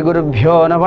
గురుభ్యో నమ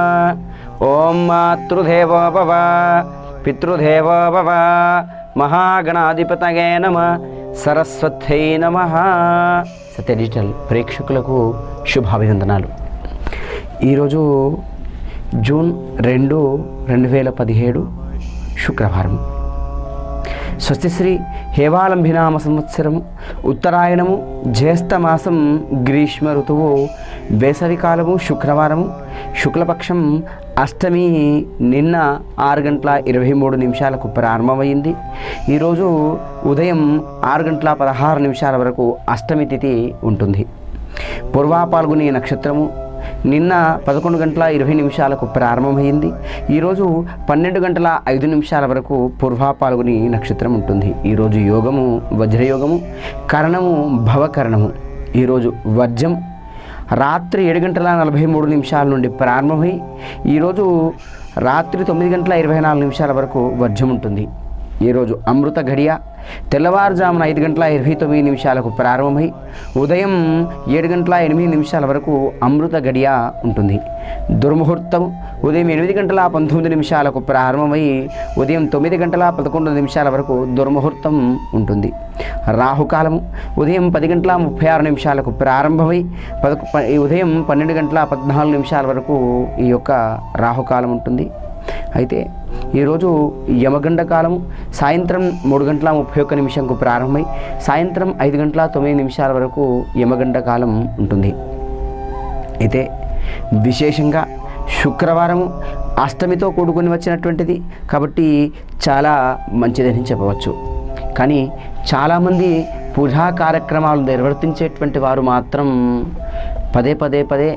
ఓం మాతృదేవో భవ పితృదేవో భవ మహాగణాధిపతగే నమ సరస్వత్యై నమ సత్య డిజిటల్ ప్రేక్షకులకు శుభాభివందనాలు ఈరోజు జూన్ రెండు రెండు వేల పదిహేడు శుక్రవారం స్వస్తిశ్రీ హేవాలంభినామ సంవత్సరము ఉత్తరాయణము జ్యేష్ఠ మాసం గ్రీష్మ ఋతువు వేసవికాలము శుక్రవారము శుక్లపక్షం అష్టమి నిన్న ఆరు గంటల ఇరవై మూడు నిమిషాలకు ప్రారంభమైంది ఈరోజు ఉదయం ఆరు గంటల పదహారు నిమిషాల వరకు అష్టమి తిథి ఉంటుంది పూర్వా పాల్గొనే నక్షత్రము నిన్న పదకొండు గంటల ఇరవై నిమిషాలకు ప్రారంభమైంది ఈరోజు పన్నెండు గంటల ఐదు నిమిషాల వరకు పూర్వా పాల్గొని నక్షత్రం ఉంటుంది ఈరోజు యోగము వజ్రయోగము కరణము భవకరణము ఈరోజు వర్జం రాత్రి ఏడు గంటల నలభై మూడు నిమిషాల నుండి ప్రారంభమై ఈరోజు రాత్రి తొమ్మిది గంటల ఇరవై నాలుగు నిమిషాల వరకు వర్జం ఉంటుంది ఈరోజు అమృత గడియ తెల్లవారుజామున ఐదు గంటల ఇరవై తొమ్మిది నిమిషాలకు ప్రారంభమై ఉదయం ఏడు గంటల ఎనిమిది నిమిషాల వరకు అమృత గడియ ఉంటుంది దుర్ముహూర్తం ఉదయం ఎనిమిది గంటల పంతొమ్మిది నిమిషాలకు ప్రారంభమై ఉదయం తొమ్మిది గంటల పదకొండు నిమిషాల వరకు దుర్ముహూర్తం ఉంటుంది రాహుకాలము ఉదయం పది గంటల ముప్పై ఆరు నిమిషాలకు ప్రారంభమై పదకొ ప- ఈ ఉదయం పన్నెండు గంటల పద్నాలుగు నిమిషాల వరకు ఈ యొక్క రాహుకాలం ఉంటుంది అయితే ఈరోజు యమగండ కాలము సాయంత్రం మూడు గంటల ముప్పై ఒక్క నిమిషంకు ప్రారంభమై సాయంత్రం ఐదు గంటల తొమ్మిది నిమిషాల వరకు యమగండ కాలం ఉంటుంది అయితే విశేషంగా శుక్రవారము అష్టమితో కూడుకొని వచ్చినటువంటిది కాబట్టి చాలా మంచిదని చెప్పవచ్చు కానీ చాలామంది పూజా కార్యక్రమాలు నిర్వర్తించేటువంటి వారు మాత్రం పదే పదే పదే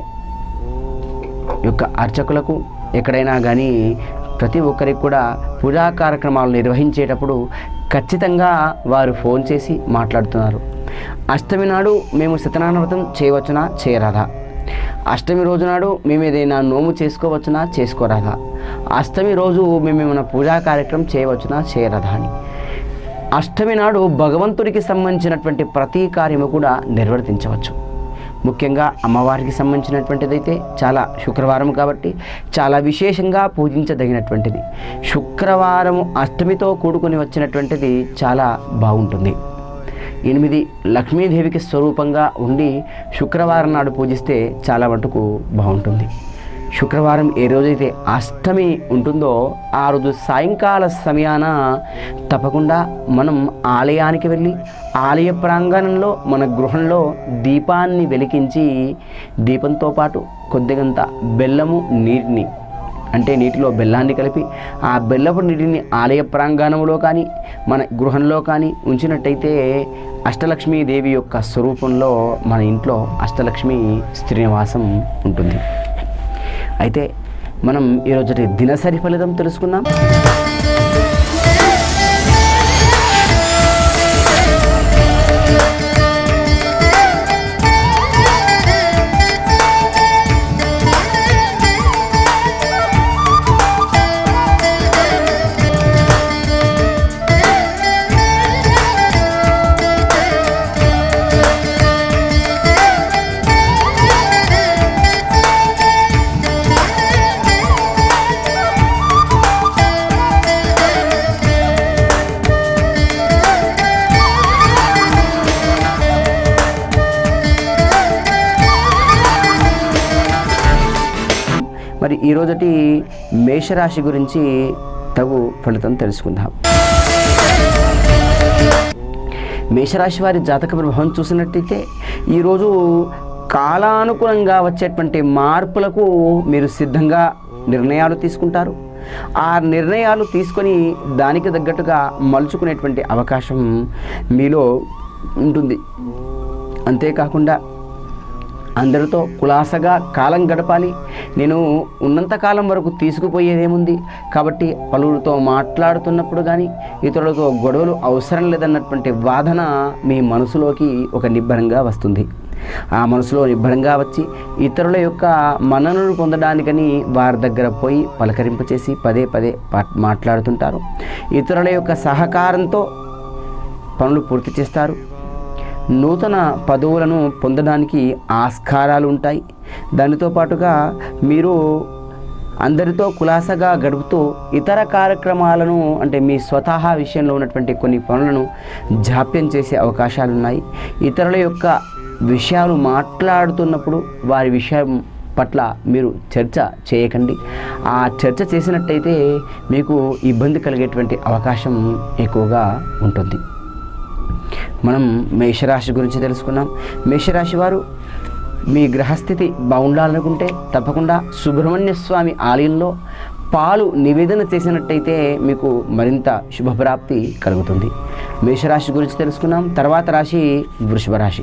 యొక్క అర్చకులకు ఎక్కడైనా కానీ ప్రతి ఒక్కరికి కూడా పూజా కార్యక్రమాలు నిర్వహించేటప్పుడు ఖచ్చితంగా వారు ఫోన్ చేసి మాట్లాడుతున్నారు అష్టమి నాడు మేము సత్యనారాయణ వ్రతం చేయవచ్చునా చేయరాదా అష్టమి రోజు నాడు మేము ఏదైనా నోము చేసుకోవచ్చునా చేసుకోరాదా అష్టమి రోజు మేము ఏమైనా పూజా కార్యక్రమం చేయవచ్చునా చేయరాదా అని అష్టమి నాడు భగవంతుడికి సంబంధించినటువంటి ప్రతి కార్యము కూడా నిర్వర్తించవచ్చు ముఖ్యంగా అమ్మవారికి సంబంధించినటువంటిదైతే చాలా శుక్రవారం కాబట్టి చాలా విశేషంగా పూజించదగినటువంటిది శుక్రవారం అష్టమితో కూడుకొని వచ్చినటువంటిది చాలా బాగుంటుంది ఎనిమిది లక్ష్మీదేవికి స్వరూపంగా ఉండి శుక్రవారం నాడు పూజిస్తే చాలా మటుకు బాగుంటుంది శుక్రవారం ఏ రోజైతే అష్టమి ఉంటుందో ఆ రోజు సాయంకాల సమయాన తప్పకుండా మనం ఆలయానికి వెళ్ళి ఆలయ ప్రాంగణంలో మన గృహంలో దీపాన్ని వెలిగించి దీపంతో పాటు కొద్దిగంత బెల్లము నీటిని అంటే నీటిలో బెల్లాన్ని కలిపి ఆ బెల్లపు నీటిని ఆలయ ప్రాంగణంలో కానీ మన గృహంలో కానీ ఉంచినట్టయితే అష్టలక్ష్మీ దేవి యొక్క స్వరూపంలో మన ఇంట్లో అష్టలక్ష్మి శ్రీనివాసం ఉంటుంది అయితే మనం ఈరోజు దినసరి ఫలితం తెలుసుకుందాం మరి ఈరోజటి మేషరాశి గురించి తగు ఫలితం తెలుసుకుందాం మేషరాశి వారి జాతక ప్రభావం చూసినట్టయితే ఈరోజు కాలానుగుణంగా వచ్చేటువంటి మార్పులకు మీరు సిద్ధంగా నిర్ణయాలు తీసుకుంటారు ఆ నిర్ణయాలు తీసుకొని దానికి తగ్గట్టుగా మలుచుకునేటువంటి అవకాశం మీలో ఉంటుంది అంతేకాకుండా అందరితో కులాసగా కాలం గడపాలి నేను ఉన్నంత కాలం వరకు తీసుకుపోయేదేముంది కాబట్టి పలువురితో మాట్లాడుతున్నప్పుడు కానీ ఇతరులతో గొడవలు అవసరం లేదన్నటువంటి వాదన మీ మనసులోకి ఒక నిబ్బరంగా వస్తుంది ఆ మనసులో నిబ్బరంగా వచ్చి ఇతరుల యొక్క మన్ననలు పొందడానికని వారి దగ్గర పోయి పలకరింపు చేసి పదే పదే పా- మాట్లాడుతుంటారు ఇతరుల యొక్క సహకారంతో పనులు పూర్తి చేస్తారు నూతన పదవులను పొందడానికి ఆస్కారాలు ఉంటాయి దానితో పాటుగా మీరు అందరితో కులాసగా గడుపుతూ ఇతర కార్యక్రమాలను అంటే మీ స్వతహా విషయంలో ఉన్నటువంటి కొన్ని పనులను జాప్యం చేసే అవకాశాలు ఉన్నాయి ఇతరుల యొక్క విషయాలు మాట్లాడుతున్నప్పుడు వారి విషయం పట్ల మీరు చర్చ చేయకండి ఆ చర్చ చేసినట్టయితే మీకు ఇబ్బంది కలిగేటువంటి అవకాశం ఎక్కువగా ఉంటుంది మనం మేషరాశి గురించి తెలుసుకున్నాం మేషరాశి వారు మీ గ్రహస్థితి బాగుండాలనుకుంటే తప్పకుండా సుబ్రహ్మణ్య స్వామి ఆలయంలో పాలు నివేదన చేసినట్టయితే మీకు మరింత శుభప్రాప్తి కలుగుతుంది మేషరాశి గురించి తెలుసుకున్నాం తర్వాత రాశి వృషభ రాశి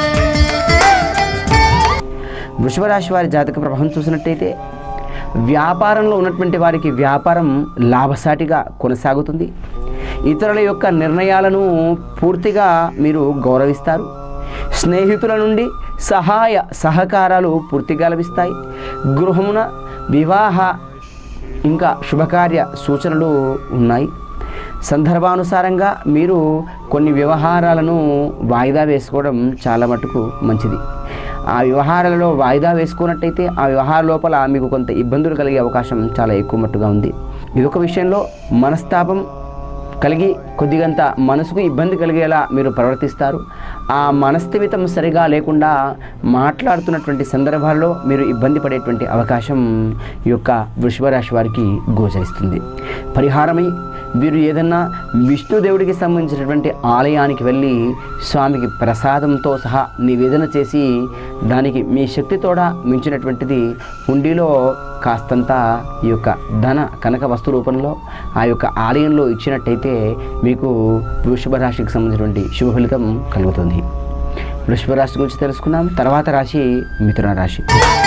వృషభ రాశి వారి జాతక ప్రభావం చూసినట్టయితే వ్యాపారంలో ఉన్నటువంటి వారికి వ్యాపారం లాభసాటిగా కొనసాగుతుంది ఇతరుల యొక్క నిర్ణయాలను పూర్తిగా మీరు గౌరవిస్తారు స్నేహితుల నుండి సహాయ సహకారాలు పూర్తిగా లభిస్తాయి గృహమున వివాహ ఇంకా శుభకార్య సూచనలు ఉన్నాయి సందర్భానుసారంగా మీరు కొన్ని వ్యవహారాలను వాయిదా వేసుకోవడం చాలా మటుకు మంచిది ఆ వ్యవహారాలలో వాయిదా వేసుకున్నట్టయితే ఆ వ్యవహార లోపల మీకు కొంత ఇబ్బందులు కలిగే అవకాశం చాలా ఎక్కువ మట్టుగా ఉంది ఇదొక విషయంలో మనస్తాపం కలిగి కొద్దిగంత మనసుకు ఇబ్బంది కలిగేలా మీరు ప్రవర్తిస్తారు ఆ మనస్థిమితం సరిగా లేకుండా మాట్లాడుతున్నటువంటి సందర్భాల్లో మీరు ఇబ్బంది పడేటువంటి అవకాశం ఈ యొక్క వృషభ రాశి వారికి గోచరిస్తుంది పరిహారమై వీరు ఏదన్నా విష్ణుదేవుడికి సంబంధించినటువంటి ఆలయానికి వెళ్ళి స్వామికి ప్రసాదంతో సహా నివేదన చేసి దానికి మీ శక్తితోడ మించినటువంటిది హుండీలో కాస్తంత ఈ యొక్క ధన కనక వస్తు రూపంలో ఆ యొక్క ఆలయంలో ఇచ్చినట్టయితే మీకు వృషభ రాశికి సంబంధించినటువంటి శుభ ఫలితం కలుగుతుంది వృషభ రాశి గురించి తెలుసుకున్నాం తర్వాత రాశి మిథున రాశి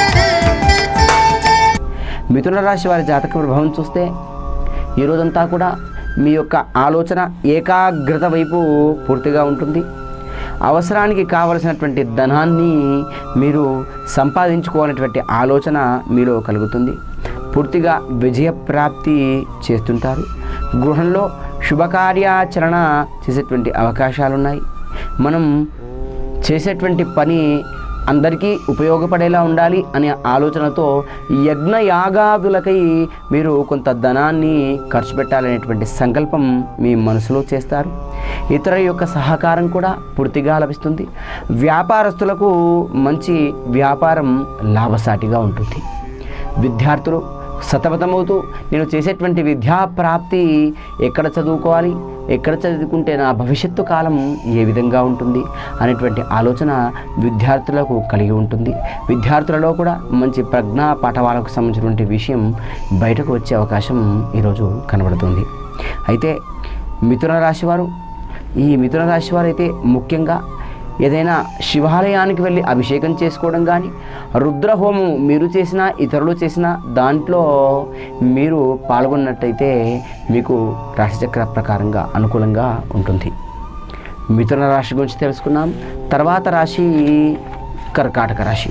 మిథున రాశి వారి జాతక ప్రభావం చూస్తే ఈ రోజంతా కూడా మీ యొక్క ఆలోచన ఏకాగ్రత వైపు పూర్తిగా ఉంటుంది అవసరానికి కావలసినటువంటి ధనాన్ని మీరు సంపాదించుకోవాలనేటువంటి ఆలోచన మీలో కలుగుతుంది పూర్తిగా విజయప్రాప్తి చేస్తుంటారు గృహంలో శుభకార్యాచరణ చేసేటువంటి అవకాశాలు ఉన్నాయి మనం చేసేటువంటి పని అందరికీ ఉపయోగపడేలా ఉండాలి అనే ఆలోచనతో యజ్ఞ యాగాదులకై మీరు కొంత ధనాన్ని ఖర్చు పెట్టాలనేటువంటి సంకల్పం మీ మనసులో చేస్తారు ఇతర యొక్క సహకారం కూడా పూర్తిగా లభిస్తుంది వ్యాపారస్తులకు మంచి వ్యాపారం లాభసాటిగా ఉంటుంది విద్యార్థులు సతమతమవుతూ నేను చేసేటువంటి విద్యా ప్రాప్తి ఎక్కడ చదువుకోవాలి ఎక్కడ చదువుకుంటే నా భవిష్యత్తు కాలం ఏ విధంగా ఉంటుంది అనేటువంటి ఆలోచన విద్యార్థులకు కలిగి ఉంటుంది విద్యార్థులలో కూడా మంచి ప్రజ్ఞా పాఠవాలకు సంబంధించినటువంటి విషయం బయటకు వచ్చే అవకాశం ఈరోజు కనబడుతుంది అయితే మిథున రాశి వారు ఈ మిథున రాశి వారు అయితే ముఖ్యంగా ఏదైనా శివాలయానికి వెళ్ళి అభిషేకం చేసుకోవడం కానీ రుద్రహోమం మీరు చేసినా ఇతరులు చేసినా దాంట్లో మీరు పాల్గొన్నట్టయితే మీకు రాశిచక్ర ప్రకారంగా అనుకూలంగా ఉంటుంది మిథున రాశి గురించి తెలుసుకున్నాం తర్వాత రాశి కర్కాటక రాశి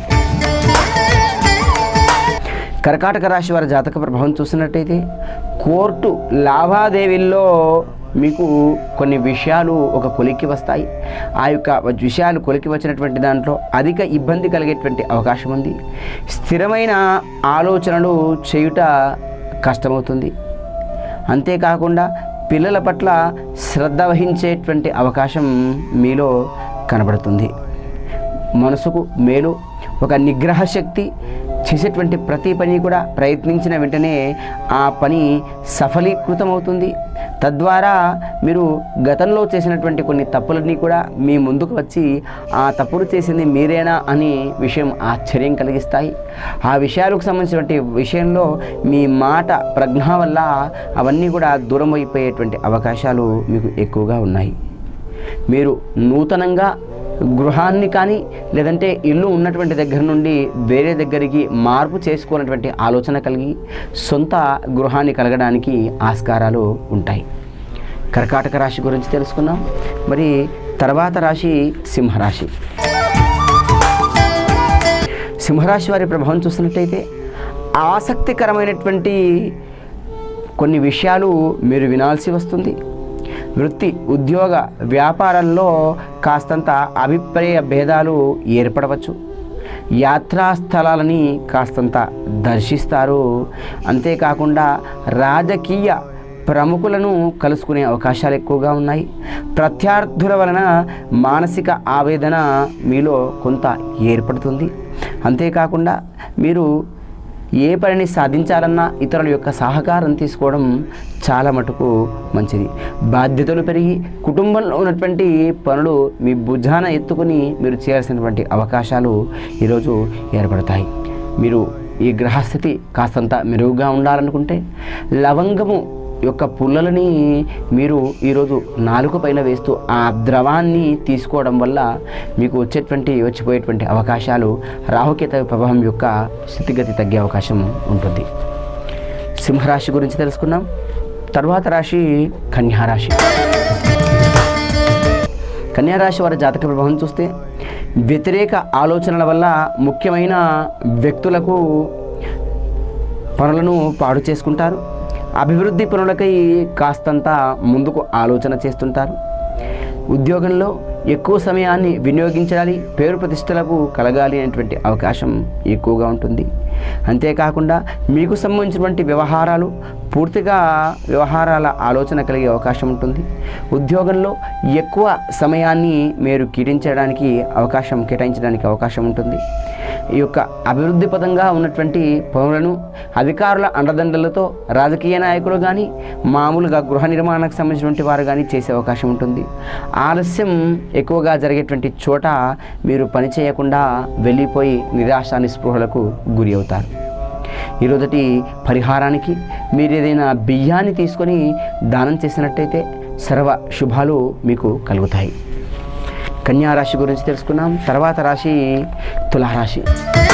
కర్కాటక రాశి వారి జాతక ప్రభావం చూసినట్టయితే కోర్టు లావాదేవీల్లో మీకు కొన్ని విషయాలు ఒక కొలిక్కి వస్తాయి ఆ యొక్క విషయాలు కొలికి వచ్చినటువంటి దాంట్లో అధిక ఇబ్బంది కలిగేటువంటి అవకాశం ఉంది స్థిరమైన ఆలోచనలు చేయుట కష్టమవుతుంది అంతేకాకుండా పిల్లల పట్ల శ్రద్ధ వహించేటువంటి అవకాశం మీలో కనబడుతుంది మనసుకు మేలు ఒక నిగ్రహ శక్తి చేసేటువంటి ప్రతి పని కూడా ప్రయత్నించిన వెంటనే ఆ పని సఫలీకృతమవుతుంది తద్వారా మీరు గతంలో చేసినటువంటి కొన్ని తప్పులన్నీ కూడా మీ ముందుకు వచ్చి ఆ తప్పులు చేసింది మీరేనా అని విషయం ఆశ్చర్యం కలిగిస్తాయి ఆ విషయాలకు సంబంధించినటువంటి విషయంలో మీ మాట ప్రజ్ఞ వల్ల అవన్నీ కూడా దూరం అయిపోయేటువంటి అవకాశాలు మీకు ఎక్కువగా ఉన్నాయి మీరు నూతనంగా గృహాన్ని కానీ లేదంటే ఇల్లు ఉన్నటువంటి దగ్గర నుండి వేరే దగ్గరికి మార్పు చేసుకోనటువంటి ఆలోచన కలిగి సొంత గృహాన్ని కలగడానికి ఆస్కారాలు ఉంటాయి కర్కాటక రాశి గురించి తెలుసుకున్నాం మరి తర్వాత రాశి సింహరాశి సింహరాశి వారి ప్రభావం చూసినట్టయితే ఆసక్తికరమైనటువంటి కొన్ని విషయాలు మీరు వినాల్సి వస్తుంది వృత్తి ఉద్యోగ వ్యాపారంలో కాస్తంత అభిప్రాయ భేదాలు ఏర్పడవచ్చు యాత్రా స్థలాలని కాస్తంత దర్శిస్తారు అంతేకాకుండా రాజకీయ ప్రముఖులను కలుసుకునే అవకాశాలు ఎక్కువగా ఉన్నాయి ప్రత్యర్థుల వలన మానసిక ఆవేదన మీలో కొంత ఏర్పడుతుంది అంతేకాకుండా మీరు ఏ పనిని సాధించాలన్నా ఇతరుల యొక్క సహకారం తీసుకోవడం చాలా మటుకు మంచిది బాధ్యతలు పెరిగి కుటుంబంలో ఉన్నటువంటి పనులు మీ భుజాన ఎత్తుకుని మీరు చేయాల్సినటువంటి అవకాశాలు ఈరోజు ఏర్పడతాయి మీరు ఈ గ్రహస్థితి కాస్తంత మెరుగుగా ఉండాలనుకుంటే లవంగము యొక్క పుల్లలని మీరు ఈరోజు నాలుగు పైన వేస్తూ ఆ ద్రవాన్ని తీసుకోవడం వల్ల మీకు వచ్చేటువంటి వచ్చిపోయేటువంటి అవకాశాలు రాహుకేత ప్రభావం యొక్క స్థితిగతి తగ్గే అవకాశం ఉంటుంది సింహరాశి గురించి తెలుసుకున్నాం తర్వాత రాశి కన్యారాశి కన్యారాశి వారి జాతక ప్రభావం చూస్తే వ్యతిరేక ఆలోచనల వల్ల ముఖ్యమైన వ్యక్తులకు పనులను పాడు చేసుకుంటారు అభివృద్ధి పనులకై కాస్తంత ముందుకు ఆలోచన చేస్తుంటారు ఉద్యోగంలో ఎక్కువ సమయాన్ని వినియోగించాలి పేరు ప్రతిష్టలకు కలగాలి అనేటువంటి అవకాశం ఎక్కువగా ఉంటుంది అంతేకాకుండా మీకు సంబంధించినటువంటి వ్యవహారాలు పూర్తిగా వ్యవహారాల ఆలోచన కలిగే అవకాశం ఉంటుంది ఉద్యోగంలో ఎక్కువ సమయాన్ని మీరు కేటాయించడానికి అవకాశం కేటాయించడానికి అవకాశం ఉంటుంది ఈ యొక్క అభివృద్ధి పదంగా ఉన్నటువంటి పనులను అధికారుల అండదండలతో రాజకీయ నాయకులు కానీ మామూలుగా గృహ నిర్మాణానికి సంబంధించినటువంటి వారు కానీ చేసే అవకాశం ఉంటుంది ఆలస్యం ఎక్కువగా జరిగేటువంటి చోట మీరు పని చేయకుండా వెళ్ళిపోయి నిరాశ నిస్పృహలకు గురి అవుతారు ఈరోజటి పరిహారానికి మీరు ఏదైనా బియ్యాన్ని తీసుకొని దానం చేసినట్టయితే సర్వ శుభాలు మీకు కలుగుతాయి కన్యా రాశి గురించి తెలుసుకున్నాం తర్వాత రాశి తులారాశి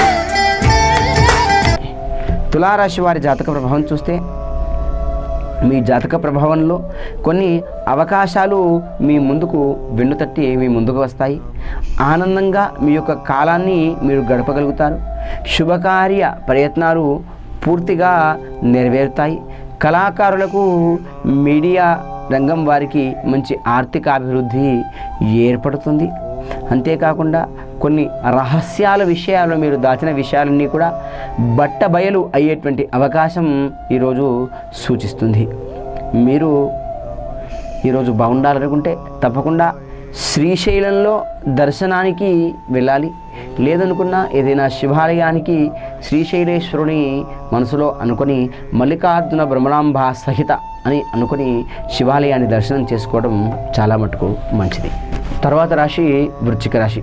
తులారాశి వారి జాతక ప్రభావం చూస్తే మీ జాతక ప్రభావంలో కొన్ని అవకాశాలు మీ ముందుకు వెన్నుతట్టి మీ ముందుకు వస్తాయి ఆనందంగా మీ యొక్క కాలాన్ని మీరు గడపగలుగుతారు శుభకార్య ప్రయత్నాలు పూర్తిగా నెరవేరుతాయి కళాకారులకు మీడియా రంగం వారికి మంచి ఆర్థిక అభివృద్ధి ఏర్పడుతుంది అంతేకాకుండా కొన్ని రహస్యాల విషయాలు మీరు దాచిన విషయాలన్నీ కూడా బట్ట బయలు అయ్యేటువంటి అవకాశం ఈరోజు సూచిస్తుంది మీరు ఈరోజు బాగుండాలనుకుంటే తప్పకుండా శ్రీశైలంలో దర్శనానికి వెళ్ళాలి లేదనుకున్నా ఏదైనా శివాలయానికి శ్రీశైలేశ్వరుని మనసులో అనుకొని మల్లికార్జున బ్రహ్మరాంబ సహిత అని అనుకొని శివాలయాన్ని దర్శనం చేసుకోవడం చాలా మటుకు మంచిది తర్వాత రాశి వృశ్చిక రాశి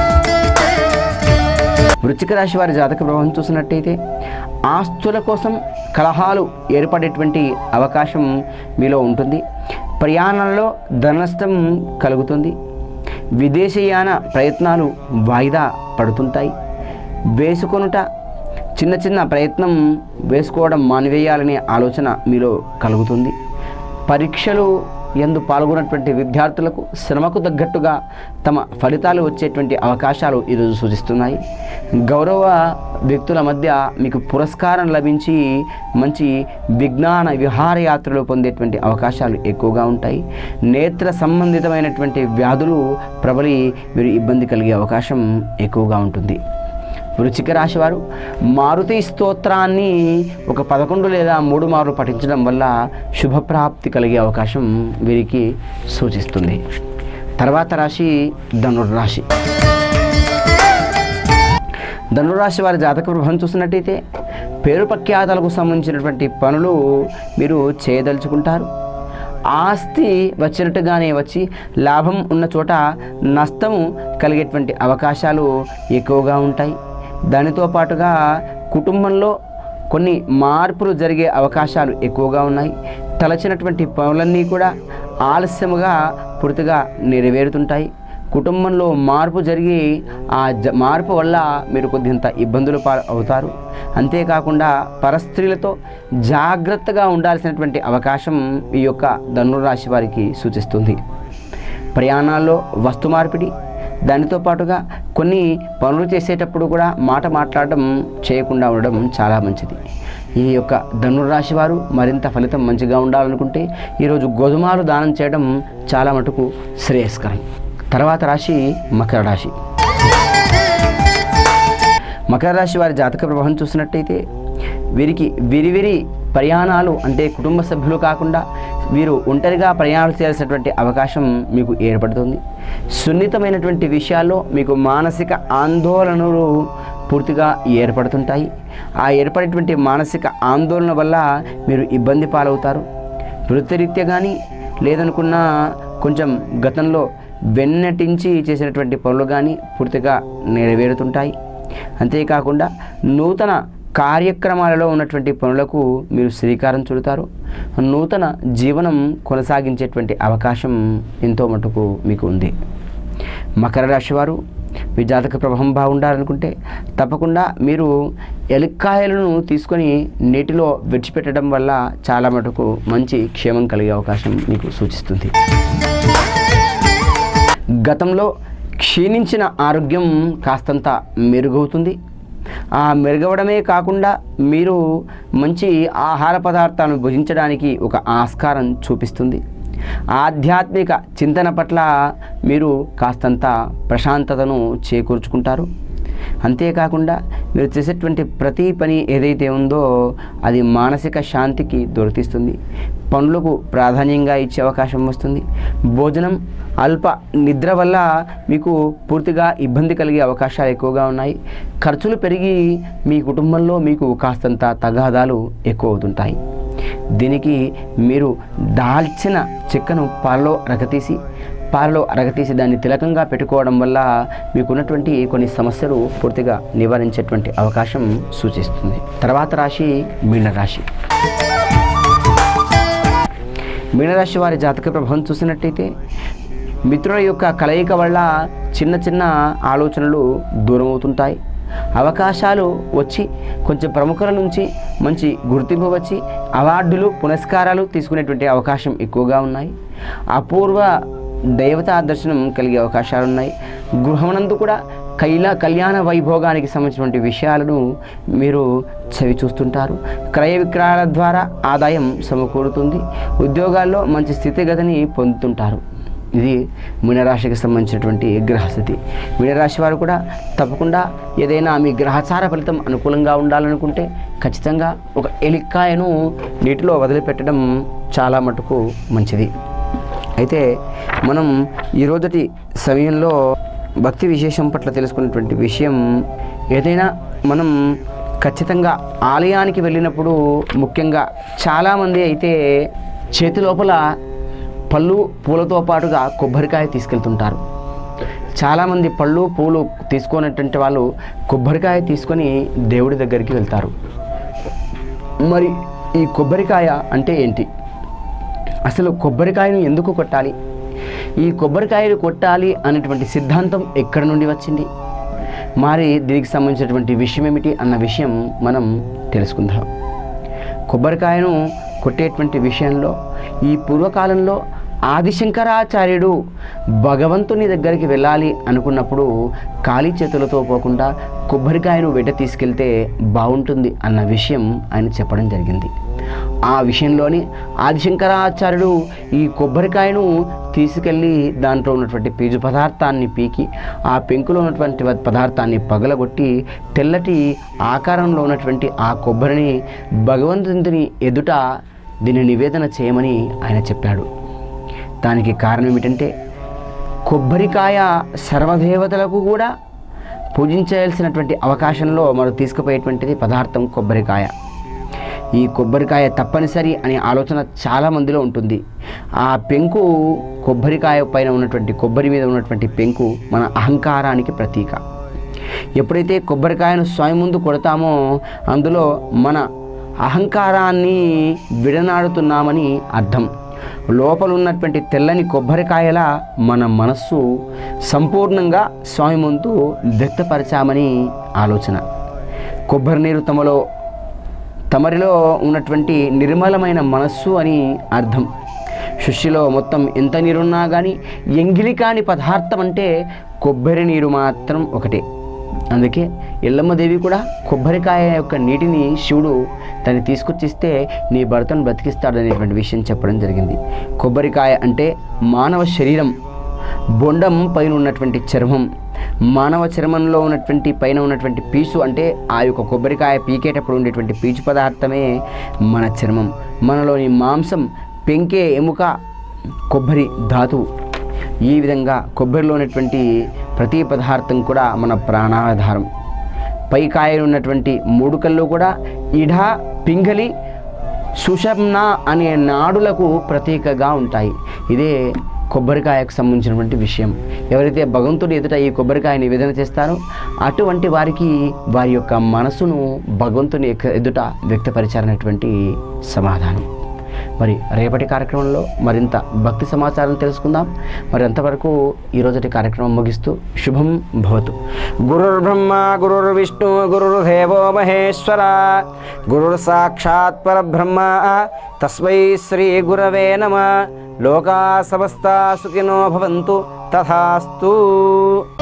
వృశ్చిక రాశి వారి జాతక ప్రభావం చూసినట్టయితే ఆస్తుల కోసం కలహాలు ఏర్పడేటువంటి అవకాశం మీలో ఉంటుంది ప్రయాణంలో ధననష్టం కలుగుతుంది విదేశీయాన ప్రయత్నాలు వాయిదా పడుతుంటాయి వేసుకొనుట చిన్న చిన్న ప్రయత్నం వేసుకోవడం మానివేయాలనే ఆలోచన మీలో కలుగుతుంది పరీక్షలు ఎందు పాల్గొన్నటువంటి విద్యార్థులకు శ్రమకు తగ్గట్టుగా తమ ఫలితాలు వచ్చేటువంటి అవకాశాలు ఈరోజు సూచిస్తున్నాయి గౌరవ వ్యక్తుల మధ్య మీకు పురస్కారం లభించి మంచి విజ్ఞాన విహారయాత్రలు పొందేటువంటి అవకాశాలు ఎక్కువగా ఉంటాయి నేత్ర సంబంధితమైనటువంటి వ్యాధులు ప్రబలి మీరు ఇబ్బంది కలిగే అవకాశం ఎక్కువగా ఉంటుంది వృచ్చిక రాశి వారు మారుతి స్తోత్రాన్ని ఒక పదకొండు లేదా మూడు మార్లు పఠించడం వల్ల శుభప్రాప్తి కలిగే అవకాశం వీరికి సూచిస్తుంది తర్వాత రాశి ధనుర్రాశి ధనురాశి వారి జాతక ప్రభావం చూసినట్టయితే పేరు ప్రఖ్యాతలకు సంబంధించినటువంటి పనులు మీరు చేయదలుచుకుంటారు ఆస్తి వచ్చినట్టుగానే వచ్చి లాభం ఉన్న చోట నష్టము కలిగేటువంటి అవకాశాలు ఎక్కువగా ఉంటాయి దానితో పాటుగా కుటుంబంలో కొన్ని మార్పులు జరిగే అవకాశాలు ఎక్కువగా ఉన్నాయి తలచినటువంటి పనులన్నీ కూడా ఆలస్యముగా పూర్తిగా నెరవేరుతుంటాయి కుటుంబంలో మార్పు జరిగి ఆ జ మార్పు వల్ల మీరు కొద్దింత ఇబ్బందులు పా అవుతారు అంతేకాకుండా పరస్త్రీలతో జాగ్రత్తగా ఉండాల్సినటువంటి అవకాశం ఈ యొక్క ధనురాశి వారికి సూచిస్తుంది ప్రయాణాల్లో వస్తు మార్పిడి దానితో పాటుగా కొన్ని పనులు చేసేటప్పుడు కూడా మాట మాట్లాడడం చేయకుండా ఉండడం చాలా మంచిది ఈ యొక్క ధనుర్రాశి వారు మరింత ఫలితం మంచిగా ఉండాలనుకుంటే ఈరోజు గోధుమలు దానం చేయడం చాలా మటుకు శ్రేయస్కరం తర్వాత రాశి మకర రాశి మకర రాశి వారి జాతక ప్రభావం చూసినట్టయితే వీరికి విరివిరి ప్రయాణాలు అంటే కుటుంబ సభ్యులు కాకుండా వీరు ఒంటరిగా ప్రయాణాలు చేయాల్సినటువంటి అవకాశం మీకు ఏర్పడుతుంది సున్నితమైనటువంటి విషయాల్లో మీకు మానసిక ఆందోళనలు పూర్తిగా ఏర్పడుతుంటాయి ఆ ఏర్పడేటువంటి మానసిక ఆందోళన వల్ల మీరు ఇబ్బంది పాలవుతారు వృత్తిరీత్యా కానీ లేదనుకున్న కొంచెం గతంలో వెన్నటించి చేసినటువంటి పనులు కానీ పూర్తిగా నెరవేరుతుంటాయి అంతేకాకుండా నూతన కార్యక్రమాలలో ఉన్నటువంటి పనులకు మీరు శ్రీకారం చుడతారు నూతన జీవనం కొనసాగించేటువంటి అవకాశం ఎంతో మటుకు మీకు ఉంది మకర రాశి వారు మీ జాతక ప్రభావం బాగుండాలనుకుంటే తప్పకుండా మీరు ఎలిక్కాయలను తీసుకొని నీటిలో విడిచిపెట్టడం వల్ల చాలా మటుకు మంచి క్షేమం కలిగే అవకాశం మీకు సూచిస్తుంది గతంలో క్షీణించిన ఆరోగ్యం కాస్తంత మెరుగవుతుంది ఆ మెరుగవడమే కాకుండా మీరు మంచి ఆహార పదార్థాలను భుజించడానికి ఒక ఆస్కారం చూపిస్తుంది ఆధ్యాత్మిక చింతన పట్ల మీరు కాస్తంత ప్రశాంతతను చేకూర్చుకుంటారు అంతేకాకుండా మీరు చేసేటువంటి ప్రతి పని ఏదైతే ఉందో అది మానసిక శాంతికి దొరికిస్తుంది పనులకు ప్రాధాన్యంగా ఇచ్చే అవకాశం వస్తుంది భోజనం అల్ప నిద్ర వల్ల మీకు పూర్తిగా ఇబ్బంది కలిగే అవకాశాలు ఎక్కువగా ఉన్నాయి ఖర్చులు పెరిగి మీ కుటుంబంలో మీకు కాస్తంత తగాదాలు ఎక్కువ అవుతుంటాయి దీనికి మీరు దాల్చిన చెక్కను పాలలో రగతీసి పాలలో అరగతీసి దాన్ని తిలకంగా పెట్టుకోవడం వల్ల మీకున్నటువంటి కొన్ని సమస్యలు పూర్తిగా నివారించేటువంటి అవకాశం సూచిస్తుంది తర్వాత రాశి మీనరాశి మీనరాశి వారి జాతక ప్రభావం చూసినట్టయితే మిత్రుల యొక్క కలయిక వల్ల చిన్న చిన్న ఆలోచనలు దూరం అవుతుంటాయి అవకాశాలు వచ్చి కొంచెం ప్రముఖుల నుంచి మంచి గుర్తింపు వచ్చి అవార్డులు పురస్కారాలు తీసుకునేటువంటి అవకాశం ఎక్కువగా ఉన్నాయి అపూర్వ దేవతా దర్శనం కలిగే అవకాశాలు ఉన్నాయి గృహమునందు కూడా కైలా కళ్యాణ వైభోగానికి సంబంధించినటువంటి విషయాలను మీరు చవి చూస్తుంటారు క్రయ విక్రయాల ద్వారా ఆదాయం సమకూరుతుంది ఉద్యోగాల్లో మంచి స్థితిగతిని పొందుతుంటారు ఇది మీనరాశికి సంబంధించినటువంటి గ్రహస్థితి మీనరాశి వారు కూడా తప్పకుండా ఏదైనా మీ గ్రహచార ఫలితం అనుకూలంగా ఉండాలనుకుంటే ఖచ్చితంగా ఒక ఎలిక్కాయను నీటిలో వదిలిపెట్టడం చాలా మటుకు మంచిది అయితే మనం ఈరోజుటి సమయంలో భక్తి విశేషం పట్ల తెలుసుకున్నటువంటి విషయం ఏదైనా మనం ఖచ్చితంగా ఆలయానికి వెళ్ళినప్పుడు ముఖ్యంగా చాలామంది అయితే చేతి లోపల పళ్ళు పూలతో పాటుగా కొబ్బరికాయ తీసుకెళ్తుంటారు చాలామంది పళ్ళు పూలు తీసుకున్నటువంటి వాళ్ళు కొబ్బరికాయ తీసుకొని దేవుడి దగ్గరికి వెళ్తారు మరి ఈ కొబ్బరికాయ అంటే ఏంటి అసలు కొబ్బరికాయను ఎందుకు కొట్టాలి ఈ కొబ్బరికాయలు కొట్టాలి అనేటువంటి సిద్ధాంతం ఎక్కడి నుండి వచ్చింది మరి దీనికి సంబంధించినటువంటి విషయం ఏమిటి అన్న విషయం మనం తెలుసుకుందాం కొబ్బరికాయను కొట్టేటువంటి విషయంలో ఈ పూర్వకాలంలో ఆదిశంకరాచార్యుడు భగవంతుని దగ్గరికి వెళ్ళాలి అనుకున్నప్పుడు ఖాళీ చేతులతో పోకుండా కొబ్బరికాయను వెంట తీసుకెళ్తే బాగుంటుంది అన్న విషయం ఆయన చెప్పడం జరిగింది ఆ విషయంలోని ఆదిశంకరాచార్యుడు ఈ కొబ్బరికాయను తీసుకెళ్ళి దాంట్లో ఉన్నటువంటి పీజు పదార్థాన్ని పీకి ఆ పెంకులో ఉన్నటువంటి పదార్థాన్ని పగలగొట్టి తెల్లటి ఆకారంలో ఉన్నటువంటి ఆ కొబ్బరిని భగవంతుని ఎదుట దీన్ని నివేదన చేయమని ఆయన చెప్పాడు దానికి కారణం ఏమిటంటే కొబ్బరికాయ సర్వదేవతలకు కూడా పూజించాల్సినటువంటి అవకాశంలో మనం తీసుకుపోయేటువంటిది పదార్థం కొబ్బరికాయ ఈ కొబ్బరికాయ తప్పనిసరి అనే ఆలోచన చాలా మందిలో ఉంటుంది ఆ పెంకు కొబ్బరికాయ పైన ఉన్నటువంటి కొబ్బరి మీద ఉన్నటువంటి పెంకు మన అహంకారానికి ప్రతీక ఎప్పుడైతే కొబ్బరికాయను స్వయం ముందు కొడతామో అందులో మన అహంకారాన్ని విడనాడుతున్నామని అర్థం లోపల ఉన్నటువంటి తెల్లని కొబ్బరికాయల మన మనస్సు సంపూర్ణంగా స్వామి ముందు వ్యక్తపరచామని ఆలోచన కొబ్బరి నీరు తమలో తమరిలో ఉన్నటువంటి నిర్మలమైన మనస్సు అని అర్థం సృష్టిలో మొత్తం ఎంత నీరున్నా కానీ ఎంగిలి కాని పదార్థం అంటే కొబ్బరి నీరు మాత్రం ఒకటే అందుకే ఎల్లమ్మదేవి కూడా కొబ్బరికాయ యొక్క నీటిని శివుడు దాన్ని తీసుకొచ్చిస్తే నీ భర్తను బ్రతికిస్తాడు అనేటువంటి విషయం చెప్పడం జరిగింది కొబ్బరికాయ అంటే మానవ శరీరం బొండం పైన ఉన్నటువంటి చర్మం మానవ చర్మంలో ఉన్నటువంటి పైన ఉన్నటువంటి పీచు అంటే ఆ యొక్క కొబ్బరికాయ పీకేటప్పుడు ఉండేటువంటి పీచు పదార్థమే మన చర్మం మనలోని మాంసం పెంకే ఎముక కొబ్బరి ధాతువు ఈ విధంగా కొబ్బరిలో ఉన్నటువంటి ప్రతి పదార్థం కూడా మన ప్రాణాధారం పై కాయలు ఉన్నటువంటి మూడు కళ్ళు కూడా ఇడ పింగలి సుషమ్న అనే నాడులకు ప్రతీకగా ఉంటాయి ఇదే కొబ్బరికాయకు సంబంధించినటువంటి విషయం ఎవరైతే భగవంతుడి ఎదుట ఈ కొబ్బరికాయ నివేదన చేస్తారో అటువంటి వారికి వారి యొక్క మనసును భగవంతుని యొక్క ఎదుట వ్యక్తపరిచారనేటువంటి సమాధానం మరి రేపటి కార్యక్రమంలో మరింత భక్తి సమాచారం తెలుసుకుందాం మరి అంతవరకు ఈరోజుటి కార్యక్రమం ముగిస్తూ శుభం భవతు గురుర్బ్రహ్మ గురుర్విష్ణు గురుర్దేవో మహేశ్వర గురుర్ సాక్షాత్ పరబ్రహ్మ తస్మై శ్రీ గురవే నమ లోకా సమస్తా సుఖినో భవంతు తథాస్తు